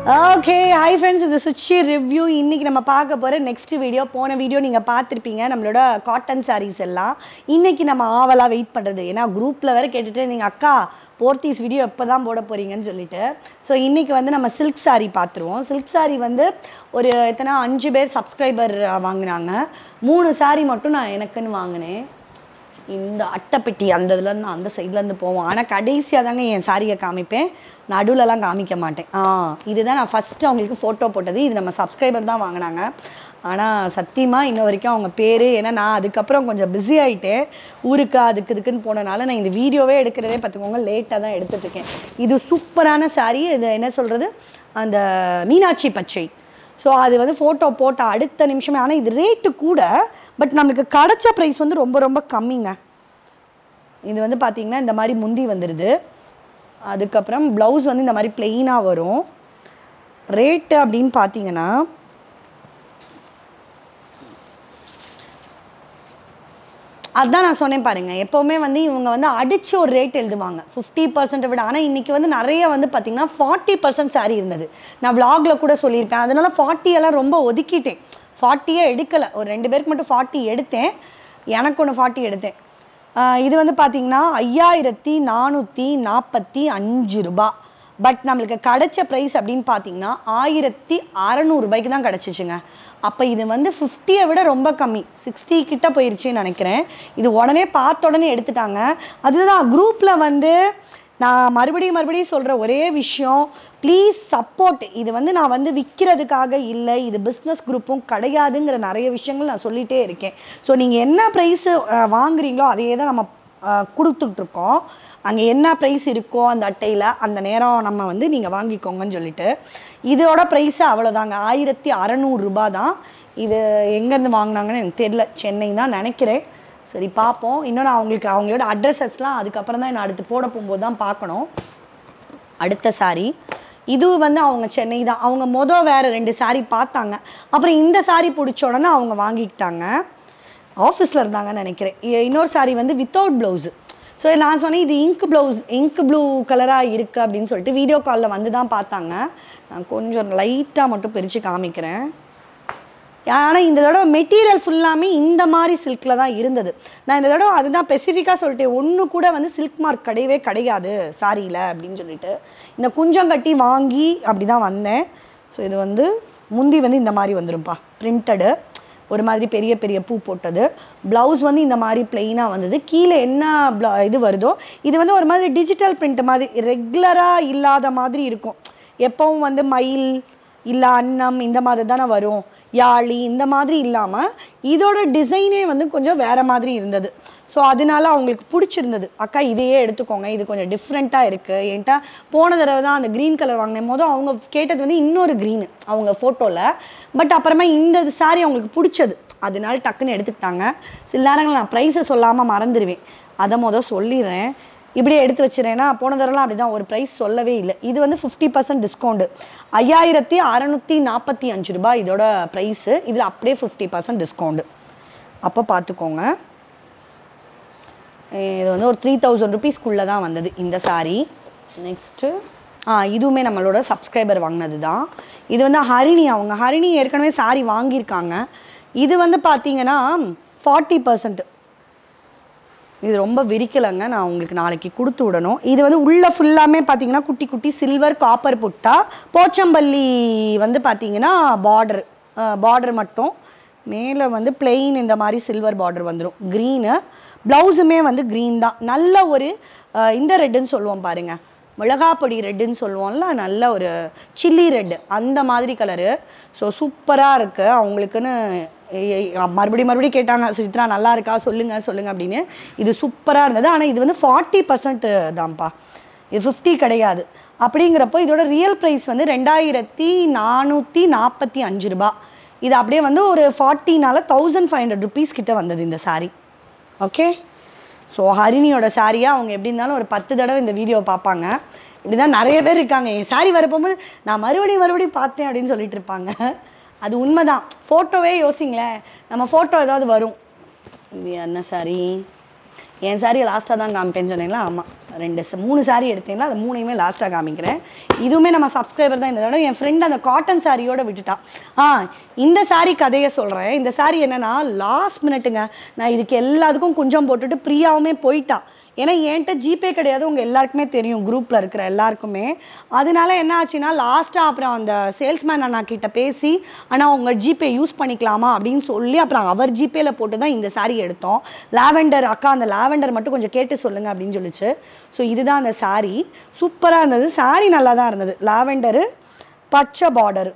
Okay hi friends இது Suchi review இன்னைக்கு நம்ம பார்க்க போகிற நெக்ஸ்ட் வீடியோ போன வீடியோ நீங்கள் பார்த்துருப்பீங்க நம்மளோட காட்டன் sarees எல்லாம் இன்னைக்கு நம்ம ஆவலாக வெயிட் பண்ணுறது ஏன்னா குரூப்பில் வேற கேட்டுட்டு இருந்தீங்க அக்கா போர்த்தீஸ் வீடியோ எப்போ தான் போட போகிறீங்கன்னு சொல்லிட்டு ஸோ இன்னைக்கு வந்து நம்ம சில்க் saree பார்த்துருவோம் சில்க் saree வந்து ஒரு எத்தனை அஞ்சு பேர் சப்ஸ்கிரைபர் வாங்கினாங்க மூணு saree மட்டும் நான் எனக்குன்னு வாங்கினேன் இந்த அட்டைப்பெட்டி அந்த இதுலேருந்து அந்த சைட்லேருந்து போவோம் ஆனால் கடைசியாக தாங்க என் சாரியை காமிப்பேன் நடுவுலலாம் காமிக்க மாட்டேன் ஆ இதுதான் நான் ஃபஸ்ட்டு அவங்களுக்கு ஃபோட்டோ போட்டது இது நம்ம சப்ஸ்கிரைபர் தான் வாங்கினாங்க ஆனால் சத்தியமாக இன்ன வரைக்கும் அவங்க பேர் ஏன்னா நான் அதுக்கப்புறம் கொஞ்சம் பிஸி ஆகிட்டேன் ஊருக்கு அதுக்கு இதுக்குன்னு போனனால நான் இந்த வீடியோவே எடுக்கிறதே பார்த்துக்கோங்க லேட்டாக தான் எடுத்துட்ருக்கேன் இது சூப்பரான saree இது என்ன சொல்கிறது அந்த மீனாட்சி பச்சை ஸோ அது வந்து ஃபோட்டோ போட்ட அடுத்த நிமிஷமே ஆனால் இது ரேட்டு கூட பட் நமக்கு கிடைச்ச ப்ரைஸ் வந்து ரொம்ப ரொம்ப கம்மிங்க இது வந்து பார்த்திங்கன்னா இந்த மாதிரி முந்தி வந்துடுது அதுக்கப்புறம் ப்ளவுஸ் வந்து இந்த மாதிரி பிளெயினாக வரும் ரேட்டு அப்படின்னு பார்த்தீங்கன்னா அதான் நான் சொன்னேன் பாருங்க எப்போவுமே வந்து இவங்க வந்து அடிச்சு ஒரு ரேட் எழுதுவாங்க ஃபிஃப்டி பர்சன்ட்டை விட ஆனால் இன்னைக்கு வந்து நிறைய வந்து பார்த்தீங்கன்னா ஃபார்ட்டி பர்சன்ட் சாரி இருந்தது நான் vlogல கூட சொல்லியிருப்பேன் அதனால 40 எல்லாம் ரொம்ப ஒதுக்கிட்டேன் ஃபார்ட்டியே எடுக்கலை ஒரு ரெண்டு பேருக்கு மட்டும் ஃபார்ட்டி எடுத்தேன் எனக்கு ஒன்று ஃபார்ட்டி எடுத்தேன் ஆஹ் இது வந்து பார்த்தீங்கன்னா ஐயாயிரத்தி நானூற்றி நாற்பத்தி அஞ்சு ரூபா பட் நம்மளுக்கு கிடைச்ச ப்ரைஸ் அப்படின்னு பார்த்தீங்கன்னா ஆயிரத்தி அறநூறுபாய்க்கு தான் கிடச்சிச்சுங்க அப்போ இது வந்து ஃபிஃப்டியை விட ரொம்ப கம்மி சிக்ஸ்டி கிட்ட போயிருச்சுன்னு நினைக்கிறேன் இது உடனே பார்த்த உடனே எடுத்துட்டாங்க அதுதான் குரூப்பில் வந்து நான் மறுபடியும் மறுபடியும் சொல்கிற ஒரே விஷயம் ப்ளீஸ் சப்போர்ட் இது வந்து நான் வந்து விற்கிறதுக்காக இல்லை இது பிஸ்னஸ் குரூப்பும் கிடையாதுங்கிற நிறைய விஷயங்கள் நான் சொல்லிகிட்டே இருக்கேன் ஸோ நீங்கள் என்ன ப்ரைஸு வாங்குறீங்களோ அதையே தான் நம்ம கொடுத்துட்ருக்கோம் அங்கே என்ன ப்ரைஸ் இருக்கோ அந்த அட்டையில் அந்த நேரம் நம்ம வந்து நீங்கள் வாங்கிக்கோங்கன்னு சொல்லிட்டு இதோட ப்ரைஸு அவ்வளோதாங்க ஆயிரத்தி அறநூறுரூபா தான் இது எங்கேருந்து வாங்கினாங்கன்னு எனக்கு தெரியல சென்னை தான் நினைக்கிறேன் சரி பார்ப்போம் இன்னும் நான் அவங்களுக்கு அவங்களோட அட்ரஸஸ்லாம் அதுக்கப்புறம் தான் நான் அடுத்து போட போகும்போது தான் பார்க்கணும் அடுத்த சாரி இது வந்து அவங்க சென்னை தான் அவங்க மொதல் வேறு ரெண்டு saree பார்த்தாங்க அப்புறம் இந்த saree பிடிச்ச உடனே அவங்க வாங்கிக்கிட்டாங்க ஆஃபீஸில் இருந்தாங்கன்னு நினைக்கிறேன் இ- இன்னொரு saree வந்து வித்தவுட் ப்ளவுஸு ஸோ நான் சொன்னேன் இது இங்க் ப்ளவுஸ் இங்க் ப்ளூ கலராக இருக்குது அப்படின்னு சொல்லிட்டு வீடியோ காலில் வந்து தான் பார்த்தாங்க நான் கொஞ்சம் லைட்டாக மட்டும் பிரித்து காமிக்கிறேன் ஆனால் இந்த தடவை மெட்டீரியல் ஃபுல்லாமே இந்த மாதிரி சில்கில் தான் இருந்தது நான் இந்த தடவை அதுதான் ஸ்பெசிஃபிக்காக சொல்லிட்டேன் ஒன்று கூட வந்து சில்க் மார்க் கிடையவே கிடையாது சாரியில் அப்படின்னு சொல்லிட்டு இந்த குஞ்சம் கட்டி வாங்கி அப்படி தான் வந்தேன் ஸோ இது வந்து முந்தி வந்து இந்த மாதிரி வந்துரும்ப்பா பிரிண்டடு ஒரு மாதிரி பெரிய பெரிய பூ போட்டது ப்ளவுஸ் வந்து இந்த மாதிரி பிளெயினாக வந்தது கீழே என்ன ப்ள இது வருதோ இது வந்து ஒரு மாதிரி டிஜிட்டல் பிரிண்ட் மாதிரி ரெகுலராக இல்லாத மாதிரி இருக்கும் எப்பவும் வந்து மயில் இல்லை அன்னம் இந்த மாதிரி தானே வரும் யாழி இந்த மாதிரி இல்லாமல் இதோட டிசைனே வந்து கொஞ்சம் வேறு மாதிரி இருந்தது ஸோ அதனால அவங்களுக்கு பிடிச்சிருந்தது அக்கா இதையே எடுத்துக்கோங்க இது கொஞ்சம் டிஃப்ரெண்ட்டாக இருக்குது என்கிட்ட போன தடவை தான் அந்த க்ரீன் கலர் வாங்கினேன் போது அவங்க கேட்டது வந்து இன்னொரு க்ரீனு அவங்க ஃபோட்டோவில் பட் அப்புறமா இந்த saree அவங்களுக்கு பிடிச்சது அதனால டக்குன்னு எடுத்துக்கிட்டாங்க சில நேரங்கள் நான் ப்ரைஸை சொல்லாமல் மறந்துடுவேன் அதை மொதல் சொல்லிடுறேன் இப்படியே எடுத்து வச்சிடறேன்னா போன தடவைலாம் அப்படி தான் ஒரு ப்ரைஸ் சொல்லவே இல்லை இது வந்து ஃபிஃப்டி பர்சன்ட் டிஸ்கவுண்ட் ஐயாயிரத்தி அறநூற்றி நாற்பத்தி அஞ்சு ரூபாய் இதோட ப்ரைஸு இதில் அப்படியே ஃபிஃப்டி பர்சன்ட் டிஸ்கவுண்ட் அப்போ பார்த்துக்கோங்க இது வந்து ஒரு த்ரீ தௌசண்ட் ருபீஸ்க்குள்ளே தான் வந்தது இந்த saree நெக்ஸ்ட்டு ஆ இதுவுமே நம்மளோட சப்ஸ்கிரைபர் வாங்கினது தான் இது வந்து ஹரிணி அவங்க ஹரிணி ஏற்கனவே saree வாங்கியிருக்காங்க இது வந்து பார்த்தீங்கன்னா ஃபார்ட்டி பர்சன்ட் இது ரொம்ப விரிக்கலைங்க நான் உங்களுக்கு நாளைக்கு கொடுத்து விடணும் இது வந்து உள்ளே ஃபுல்லாமே பார்த்தீங்கன்னா குட்டி குட்டி சில்வர் காப்பர் புட்டா போச்சம்பள்ளி வந்து பார்த்தீங்கன்னா பார்டர் பார்டர் மட்டும் மேலே வந்து plain இந்த மாதிரி சில்வர் பார்டர் வந்துடும் க்ரீனு ப்ளவுஸுமே வந்து க்ரீன் தான் நல்ல ஒரு அஹ், இந்த ரெட்டுன்னு சொல்லுவோம் பாருங்க மிளகாப்பொடி ரெட்டுன்னு சொல்லுவோம்ல நல்ல ஒரு சில்லி ரெட்டு அந்த மாதிரி கலரு ஸோ சூப்பராக இருக்குது அவங்களுக்குன்னு ஏய், ஏய், மறுபடியும் மறுபடியும் கேட்டாங்க சுசித்ரா நல்லா இருக்கா சொல்லுங்க சொல்லுங்க அப்படின்னு இது சூப்பராக இருந்தது ஆனால் இது வந்து ஃபார்ட்டி பர்சன்ட் தான்ப்பா இது ஃபிஃப்டி கிடையாது அப்படிங்கிறப்போ இதோட ரியல் ப்ரைஸ் வந்து ரெண்டாயிரத்தி நானூற்றி நாற்பத்தி அஞ்சு ரூபா இது அப்படியே வந்து ஒரு forty nine thousand five hundred rupees கிட்ட வந்தது இந்த saree ஓகே ஸோ ஹரிணியோட சாரியாக அவங்க எப்படி இருந்தாலும் ஒரு பத்து தடவை இந்த வீடியோ பார்ப்பாங்க இப்படி தான் நிறைய பேர் இருக்காங்க என் சாரி வரப்போகும்போது நான் மறுபடியும் மறுபடியும் பார்த்தேன் அப்படின்னு சொல்லிட்டு இருப்பாங்க அது உண்மைதான் ஃபோட்டோவே யோசிங்களேன் நம்ம ஃபோட்டோ ஏதாவது வரும் இது என்ன சாரி என் சாரியை லாஸ்ட்டாக தான் காமிப்பேன்னு சொன்னீங்களா ஆமாம் ரெண்டு ச- மூணு saree எடுத்தீங்கன்னா அது மூணையுமே லாஸ்ட்டாக காமிக்கிறேன் இதுவுமே நம்ம சப்ஸ்கிரைபர் தான் இந்த தடவை என் ஃப்ரெண்ட் அந்த காட்டன் சாரியோட விட்டுட்டா ஆ இந்த saree கதையை சொல்கிறேன் இந்த saree என்னன்னா லாஸ்ட் மினிட்டுங்க நான் இதுக்கு எல்லாத்துக்கும் குஞ்சம் போட்டுட்டு பிரியாவுமே போயிட்டா ஏன்னா என்கிட்ட ஜிபே கிடையாது உங்கள் எல்லாருக்குமே தெரியும் குரூப்பில் இருக்கிற எல்லாருக்குமே அதனால என்ன ஆச்சுன்னா லாஸ்ட்டாக அப்புறம் அந்த சேல்ஸ்மேன் அண்ணா கிட்ட பேசி ஆனால் உங்கள் ஜிபே யூஸ் பண்ணிக்கலாமா அப்படின்னு சொல்லி அப்புறம் அவர் ஜிபேல போட்டு தான் இந்த saree எடுத்தோம் லாவெண்டர் அக்கா அந்த லாவெண்டர் மட்டும் கொஞ்சம் கேட்டு சொல்லுங்கள் அப்படின்னு சொல்லிச்சு ஸோ இதுதான் அந்த saree சூப்பராக இருந்தது saree நல்லா தான் இருந்தது லாவெண்டரு பச்சை பார்டர்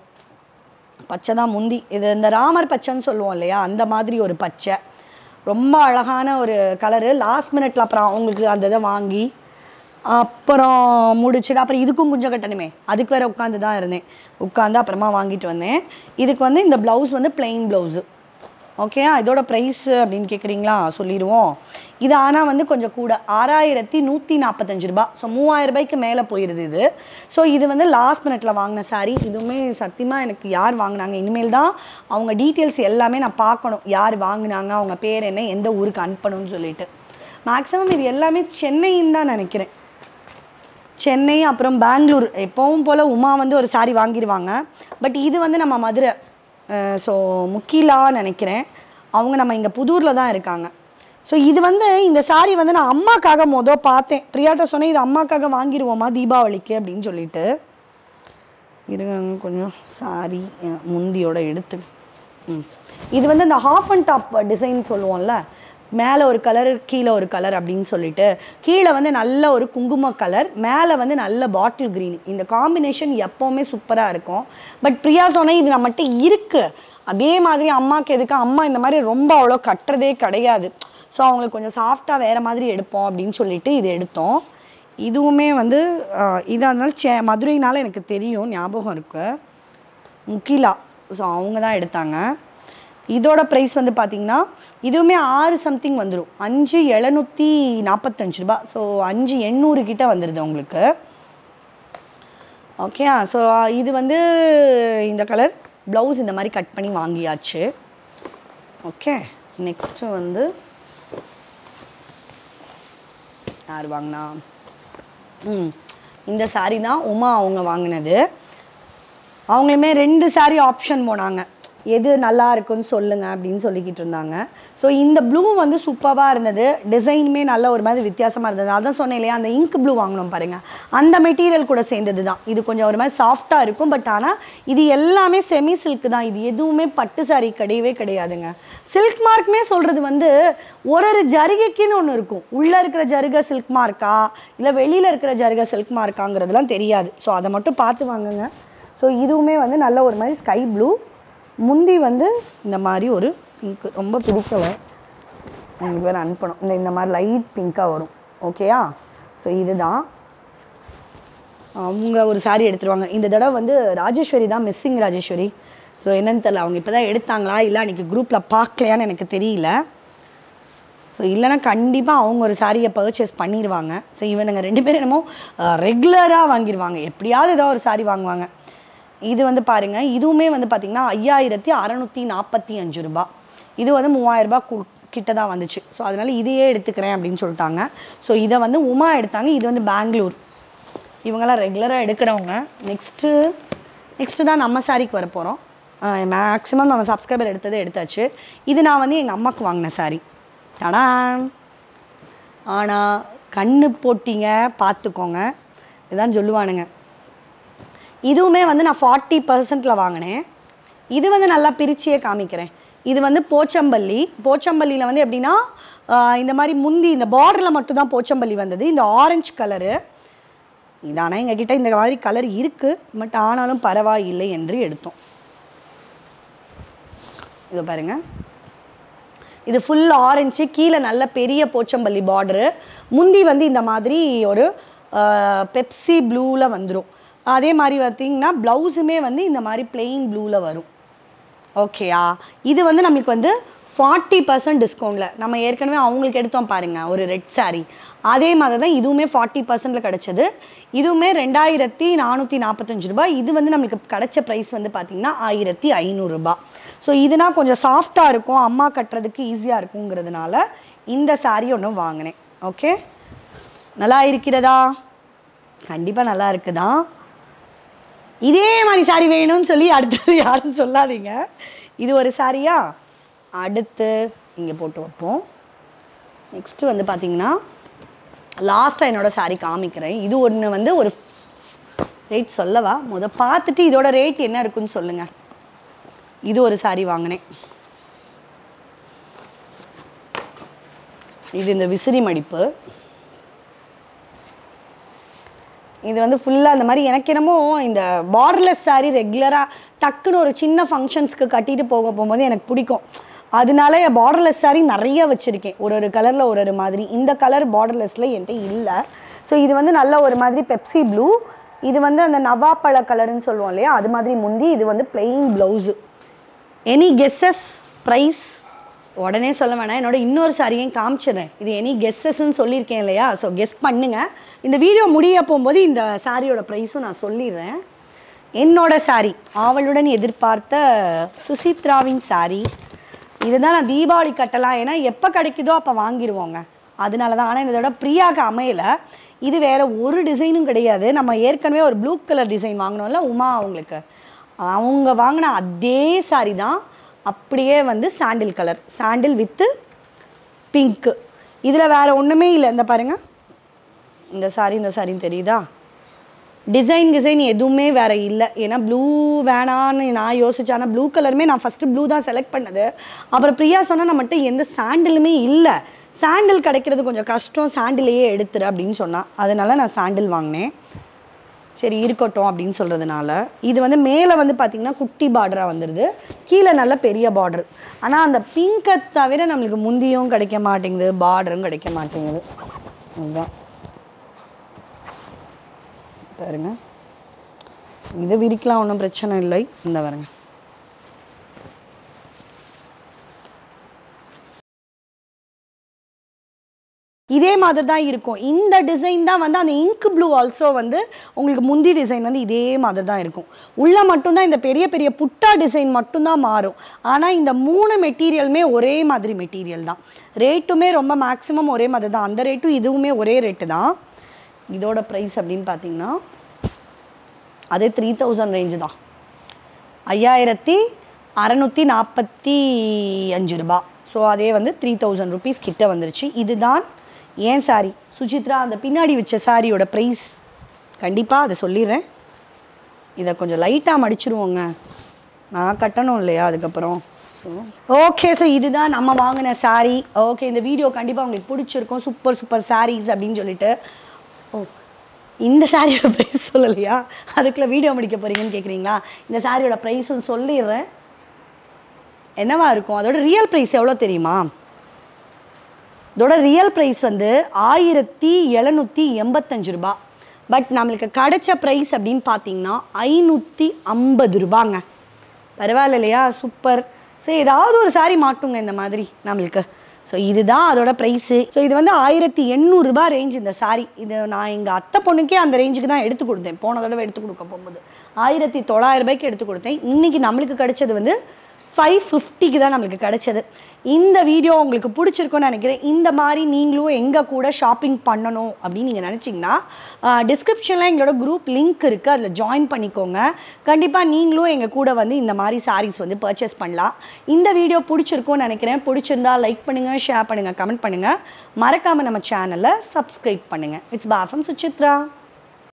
பச்சை தான் முந்தி இது இந்த ராமர் பச்சைன்னு சொல்லுவோம் இல்லையா அந்த மாதிரி ஒரு பச்சை ரொம்ப அழகான ஒரு கலரு லாஸ்ட் மினிட்ல அப்புறம் அவங்களுக்கு அந்த இதை வாங்கி அப்புறம் முடிச்சுட்டு அப்புறம் இதுக்கும் கொஞ்சம் கட்டணுமே அதுக்கு வேற உட்காந்து தான் இருந்தேன் உட்காந்து அப்புறமா வாங்கிட்டு வந்தேன் இதுக்கு வந்து இந்த ப்ளவுஸ் வந்து பிளெயின் ப்ளவுஸு ஓகே இதோட ப்ரைஸ் அப்படின்னு கேட்குறீங்களா சொல்லிடுவோம் இது ஆனால் வந்து கொஞ்சம் கூட ஆறாயிரத்தி நூற்றி நாற்பத்தஞ்சு ரூபா ஸோ மூவாயிரம் ரூபாய்க்கு மேலே போயிடுது இது ஸோ இது வந்து லாஸ்ட் மினிட்ல வாங்கின saree இதுவுமே சத்தியமாக எனக்கு யார் வாங்கினாங்க இனிமேல் தான் அவங்க டீட்டெயில்ஸ் எல்லாமே நான் பார்க்கணும் யார் வாங்கினாங்க அவங்க பேர் என்ன எந்த ஊருக்கு அனுப்பணும்னு சொல்லிட்டு மேக்ஸிமம் இது எல்லாமே சென்னைன்னு தான் நினைக்கிறேன் சென்னை அப்புறம் பெங்களூர் எப்பவும் போல் உமா வந்து ஒரு saree வாங்கிடுவாங்க பட் இது வந்து நம்ம மதுரை ஸோ முக்கிலா நினைக்கிறேன் அவங்க நம்ம இங்கே புதூரில் தான் இருக்காங்க ஸோ இது வந்து இந்த saree வந்து நான் அம்மாக்காக மொதல் பார்த்தேன் பிரியாட்ட சொன்னேன் இது அம்மாக்காக வாங்கிடுவோமா தீபாவளிக்கு அப்படின்னு சொல்லிட்டு இருங்க கொஞ்சம் சாரி முந்தியோட எடுத்து ம். இது வந்து இந்த ஹாஃப் அண்ட் டாப் டிசைன் சொல்லுவோம்ல மேலே ஒரு கலர் கீழே ஒரு கலர் அப்படின்னு சொல்லிட்டு கீழே வந்து நல்ல ஒரு குங்கும கலர் மேலே வந்து நல்ல பாட்டில் க்ரீன் இந்த காம்பினேஷன் எப்போவுமே சூப்பராக இருக்கும் பட் பிரியா சொன்ன இது நம்மகிட்ட இருக்குது அதே மாதிரி அம்மாவுக்கு எதுக்கு அம்மா இந்த மாதிரி ரொம்ப அவ்வளோ கட்டுறதே கிடையாது ஸோ அவங்களுக்கு கொஞ்சம் சாஃப்டாக வேறு மாதிரி எடுப்போம் அப்படின்னு சொல்லிட்டு இது எடுத்தோம் இதுவுமே வந்து இதாக இருந்தாலும் சே மதுரைனால எனக்கு தெரியும் ஞாபகம் இருக்கு முக்கிலா ஸோ அவங்க தான் எடுத்தாங்க இதோட ப்ரைஸ் வந்து பார்த்தீங்கன்னா இதுவுமே ஆறு சம்திங் வந்துடும் அஞ்சு எழுநூற்றி நாற்பத்தஞ்சு ரூபா ஸோ அஞ்சு எண்ணூறு கிட்ட வந்துடுது உங்களுக்கு ஓகே ஸோ இது வந்து இந்த கலர் ப்ளவுஸ் இந்த மாதிரி கட் பண்ணி வாங்கியாச்சு ஓகே நெக்ஸ்ட்டு வந்து யார் வாங்கினா ம் இந்த saree தான் உமா அவங்க வாங்கினது அவங்களுமே ரெண்டு saree ஆப்ஷன் போனாங்க எது நல்லா இருக்குன்னு சொல்லுங்க அப்படின்னு சொல்லிக்கிட்டு இருந்தாங்க ஸோ இந்த ப்ளூ வந்து சூப்பராக இருந்தது டிசைனுமே நல்ல ஒரு மாதிரி வித்தியாசமாக இருந்தது அதான் சொன்னேன் இல்லையா அந்த இங்க் ப்ளூ வாங்கினோம் பாருங்க அந்த மெட்டீரியல் கூட சேர்ந்தது தான் இது கொஞ்சம் ஒரு மாதிரி சாஃப்டாக இருக்கும் பட் ஆனால் இது எல்லாமே செமி சில்க் தான் இது எதுவுமே பட்டு saree கிடையவே கிடையாதுங்க சில்க் மார்க்குமே சொல்கிறது வந்து ஒரு ஒரு ஜரிகைக்குன்னு ஒன்று இருக்கும் உள்ளே இருக்கிற ஜருகை சில்க் மார்க்கா இல்லை வெளியில் இருக்கிற ஜருகை சில்க் மார்க்காங்கிறதுலாம் தெரியாது ஸோ அதை மட்டும் பார்த்து வாங்குங்க ஸோ இதுவுமே வந்து நல்ல ஒரு மாதிரி ஸ்கை ப்ளூ முந்தி வந்து இந்த மாதிரி ஒரு பிங்க் ரொம்ப பிடிக்கல உங்களுக்கு வேறு அனுப்பணும் இந்த இந்த மாதிரி லைட் பிங்க்காக வரும் ஓகேயா ஸோ இதுதான் அவங்க ஒரு saree எடுத்துருவாங்க இந்த தடவை வந்து ராஜேஸ்வரி தான் மிஸ்ஸிங் ராஜேஸ்வரி ஸோ என்னன்னு தெரில அவங்க இப்போ தான் எடுத்தாங்களா இல்லை அன்றைக்கி குரூப்பில் பார்க்கலையான்னு எனக்கு தெரியல ஸோ இல்லைன்னா கண்டிப்பாக அவங்க ஒரு சாரியை பர்ச்சேஸ் பண்ணிடுவாங்க ஸோ இவனுங்க ரெண்டு பேரும் என்னமோ ரெகுலராக வாங்கிடுவாங்க எப்படியாவது ஏதோ ஒரு சாரி வாங்குவாங்க இது வந்து பாருங்கள் இதுவுமே வந்து பார்த்திங்கன்னா ஐயாயிரத்தி அறநூற்றி நாற்பத்தி அஞ்சு ரூபா இது வந்து மூவாயிரரூபா கு கிட்ட தான் வந்துச்சு ஸோ அதனால் இதையே எடுத்துக்கிறேன் அப்படின்னு சொல்லிட்டாங்க ஸோ இதை வந்து உமா எடுத்தாங்க இது வந்து பெங்களூர் இவங்கெல்லாம் ரெகுலராக எடுக்கிறவங்க நெக்ஸ்ட்டு நெக்ஸ்ட்டு தான் நம்ம சாரிக்கு வர போகிறோம் மேக்ஸிமம் நம்ம சப்ஸ்கிரைபர் எடுத்ததை எடுத்தாச்சு இது நான் வந்து எங்கள் அம்மாவுக்கு வாங்கின சாரி ஆனால் ஆனால் கண்ணு போட்டிங்க பார்த்துக்கோங்க இதான் சொல்லுவானுங்க இதுவுமே வந்து நான் ஃபார்ட்டி பர்சன்ட்டில் வாங்கினேன் இது வந்து நல்லா பிரிச்சியே காமிக்கிறேன் இது வந்து போச்சம்பள்ளி போச்சம்பள்ளியில் வந்து எப்படின்னா ஆஹ் இந்த மாதிரி முந்தி இந்த பார்டரில் மட்டும்தான் போச்சம்பள்ளி வந்தது இந்த ஆரஞ்சு கலரு இது ஆனால் எங்ககிட்ட இந்த மாதிரி கலர் இருக்குது பட் ஆனாலும் பரவாயில்லை என்று எடுத்தோம் இதை பாருங்க இது ஃபுல் ஆரஞ்சு கீழே நல்ல பெரிய போச்சம்பள்ளி பார்டரு முந்தி வந்து இந்த மாதிரி ஒரு பெப்சி ப்ளூவில் வந்துடும் அதே மாதிரி பார்த்தீங்கன்னா ப்ளவுஸுமே வந்து இந்த மாதிரி பிளெயின் ப்ளூவில் வரும் ஓகேயா இது வந்து நம்மளுக்கு வந்து ஃபார்ட்டி பர்சன்ட் டிஸ்கவுண்ட்டில் நம்ம ஏற்கனவே அவங்களுக்கு எடுத்தோம் பாருங்கள் ஒரு ரெட் saree அதே மாதிரி தான் இதுவுமே ஃபார்ட்டி பர்சன்ட்டில் கிடச்சது இதுவுமே ரெண்டாயிரத்தி நானூற்றி நாற்பத்தஞ்சு ரூபாய் இது வந்து நம்மளுக்கு கிடைச்ச ப்ரைஸ் வந்து பார்த்திங்கன்னா ஆயிரத்தி ஐநூறுரூபா ஸோ இதுனா கொஞ்சம் சாஃப்டாக இருக்கும் அம்மா கட்டுறதுக்கு ஈஸியாக இருக்குங்கிறதுனால இந்த saree ஒன்று வாங்கினேன் ஓகே நல்லா இருக்கிறதா கண்டிப்பாக நல்லா இருக்குதா இதே மாதிரி சாரி வேணும்னு சொல்லி அடுத்தது யாரும் சொல்லாதீங்க இது ஒரு சாரியா அடுத்து இங்கே போட்டு வைப்போம் நெக்ஸ்ட்டு வந்து பார்த்தீங்கன்னா லாஸ்ட்டாக என்னோட சாரி காமிக்கிறேன் இது ஒன்று வந்து ஒரு ரேட் சொல்லவா முத பார்த்துட்டு இதோட ரேட் என்ன இருக்குன்னு சொல்லுங்கள் இது ஒரு சாரி வாங்கினேன் இது இந்த விசிறி மடிப்பு இது வந்து ஃபுல்லாக அந்த மாதிரி எனக்கு என்னமோ இந்த பார்டர்லெஸ் saree ரெகுலராக டக்குன்னு ஒரு சின்ன ஃபங்க்ஷன்ஸ்க்கு கட்டிட்டு போக போகும்போது எனக்கு பிடிக்கும் அதனால பார்டர்லெஸ் saree நிறைய வச்சுருக்கேன் ஒரு ஒரு கலரில் ஒரு ஒரு மாதிரி இந்த கலர் பார்டர்லெஸ்ல என்கிட்ட இல்லை ஸோ இது வந்து நல்ல ஒரு மாதிரி பெப்சி ப்ளூ இது வந்து அந்த நவாப்பழ கலர்னு சொல்லுவோம் இல்லையா அது மாதிரி முந்தி இது வந்து plain blouse any guesses price உடனே சொல்ல வேணாம் என்னோட இன்னொரு சாரியையும் காமிச்சிடுறேன் இது எனி கெஸ்ஸஸ்ன்னு சொல்லியிருக்கேன் இல்லையா ஸோ கெஸ் பண்ணுங்க இந்த வீடியோ முடிய போகும்போது இந்த சாரியோட ப்ரைஸும் நான் சொல்லிடுறேன் என்னோட சாரி ஆவலுடன் எதிர்பார்த்த சுசித்ராவின் சாரி இதுதான் நான் தீபாவளி கட்டலாம் ஏன்னா எப்போ கிடைக்குதோ அப்போ வாங்கிடுவோங்க அதனால தான் ஆனால் இதோட பிரியாக்கு அமையலை இது வேற ஒரு டிசைனும் கிடையாது நம்ம ஏற்கனவே ஒரு ப்ளூ கலர் டிசைன் வாங்கினோம்ல உமா அவங்களுக்கு அவங்க வாங்கின அதே சாரி தான் அப்படியே வந்து sandal colour sandal with pink இதில் வேற ஒன்றுமே இல்லை இந்த பாருங்க இந்த சாரி இந்த சாரின்னு தெரியுதா டிசைன் டிசைன் எதுவுமே வேற இல்லை ஏன்னா ப்ளூ வேணான்னு நான் யோசிச்சேன் ஆனால் ப்ளூ கலருமே நான் ஃபஸ்ட்டு ப்ளூ தான் செலக்ட் பண்ணது அப்புறம் பிரியா சொன்னால் நம்மகிட்ட எந்த சாண்டிலுமே இல்லை சாண்டில் கிடைக்கிறது கொஞ்சம் கஷ்டம் சாண்டிலையே எடுத்துரு அப்படின்னு சொன்னா அதனால நான் சாண்டில் வாங்கினேன் சரி இருக்கட்டும் அப்படின்னு சொல்கிறதுனால இது வந்து மேலே வந்து பார்த்திங்கன்னா குட்டி பார்டராக வந்துடுது கீழே நல்ல பெரிய பார்டர் ஆனால் அந்த பிங்கை தவிர நம்மளுக்கு முந்தியும் கிடைக்க மாட்டேங்குது பார்டரும் கிடைக்க மாட்டேங்குது அதுதான் பாருங்க இது விரிக்கலாம் ஒன்றும் பிரச்சனை இல்லை இந்த பாருங்க இதே மாதிரி தான் இருக்கும் இந்த டிசைன் தான் வந்து அந்த இங்க் ப்ளூ ஆல்சோ வந்து உங்களுக்கு முந்தி டிசைன் வந்து இதே மாதிரி தான் இருக்கும் உள்ள மட்டும்தான் இந்த பெரிய பெரிய புட்டா டிசைன் மட்டும்தான் மாறும் ஆனால் இந்த மூணு மெட்டீரியலுமே ஒரே மாதிரி மெட்டீரியல் தான் ரேட்டுமே ரொம்ப மேக்ஸிமம் ஒரே மாதிரி தான் அந்த ரேட்டும் இதுவுமே ஒரே ரேட்டு தான் இதோட ப்ரைஸ் அப்படின்னு பார்த்தீங்கன்னா அதே த்ரீ தௌசண்ட் ரேஞ்சு தான் ஐயாயிரத்தி அறநூற்றி நாற்பத்தி அஞ்சு ரூபா ஸோ அதே வந்து த்ரீ தௌசண்ட் ருபீஸ் கிட்ட வந்துருச்சு இதுதான் ஏன் சாரி சுசித்ரா அந்த பின்னாடி வச்ச சாரியோட ப்ரைஸ் கண்டிப்பாக அதை சொல்லிடுறேன் இதை கொஞ்சம் லைட்டாக மடிச்சிருவோங்க நான் கட்டணும் இல்லையா அதுக்கப்புறம் ஸோ ஓகே ஸோ இதுதான் நம்ம வாங்கின சாரி ஓகே இந்த வீடியோ கண்டிப்பாக உங்களுக்கு பிடிச்சிருக்கும் சூப்பர் சூப்பர் சாரீஸ் அப்படின்னு சொல்லிட்டு ஓ இந்த சாரியோட ப்ரைஸ் சொல்லலையா அதுக்குள்ளே வீடியோ முடிக்க போகிறீங்கன்னு கேட்குறீங்களா இந்த சாரியோட ப்ரைஸும் சொல்லிடுறேன் என்னவா இருக்கும் அதோட ரியல் ப்ரைஸ் எவ்வளோ தெரியுமா இதோட ரியல் ப்ரைஸ் வந்து ஆயிரத்தி எழுநூற்றி எண்பத்தஞ்சு ரூபா பட் நம்மளுக்கு கிடைச்ச ப்ரைஸ் அப்படின்னு பார்த்தீங்கன்னா ஐநூற்றி ஐம்பது ரூபாங்க பரவாயில்ல இல்லையா சூப்பர் ஸோ ஏதாவது ஒரு சாரி மாட்டுங்க இந்த மாதிரி நம்மளுக்கு ஸோ இதுதான் அதோட ப்ரைஸு ஸோ இது வந்து ஆயிரத்தி எண்ணூறுரூபா ரேஞ்ச் இந்த சாரி இது நான் எங்கள் அத்தை பொண்ணுக்கே அந்த ரேஞ்சுக்கு தான் எடுத்து கொடுத்தேன் போன தடவை எடுத்து கொடுக்க போகும்போது ஆயிரத்தி தொள்ளாயிரம் ரூபாய்க்கு எடுத்து கொடுத்தேன் இன்றைக்கி நம்மளுக்கு கிடைச்சது வந்து ஃபைவ் ஃபிஃப்டிக்கு தான் நம்மளுக்கு கிடைச்சது இந்த வீடியோ உங்களுக்கு பிடிச்சிருக்கும்னு நினைக்கிறேன் இந்த மாதிரி நீங்களும் எங்கள் கூட ஷாப்பிங் பண்ணணும் அப்படின்னு நீங்கள் நினச்சிங்கன்னா டிஸ்கிரிப்ஷனில் எங்களோட குரூப் லிங்க் இருக்குது அதில் ஜாயின் பண்ணிக்கோங்க கண்டிப்பாக நீங்களும் எங்கள் கூட வந்து இந்த மாதிரி சாரீஸ் வந்து பர்ச்சேஸ் பண்ணலாம் இந்த வீடியோ பிடிச்சிருக்கும்னு நினைக்கிறேன் பிடிச்சிருந்தா லைக் பண்ணுங்கள் ஷேர் பண்ணுங்கள் கமெண்ட் பண்ணுங்கள் மறக்காமல் நம்ம சேனலை சப்ஸ்கிரைப் பண்ணுங்கள் இட்ஸ் பாஃபம் சுசித்ரா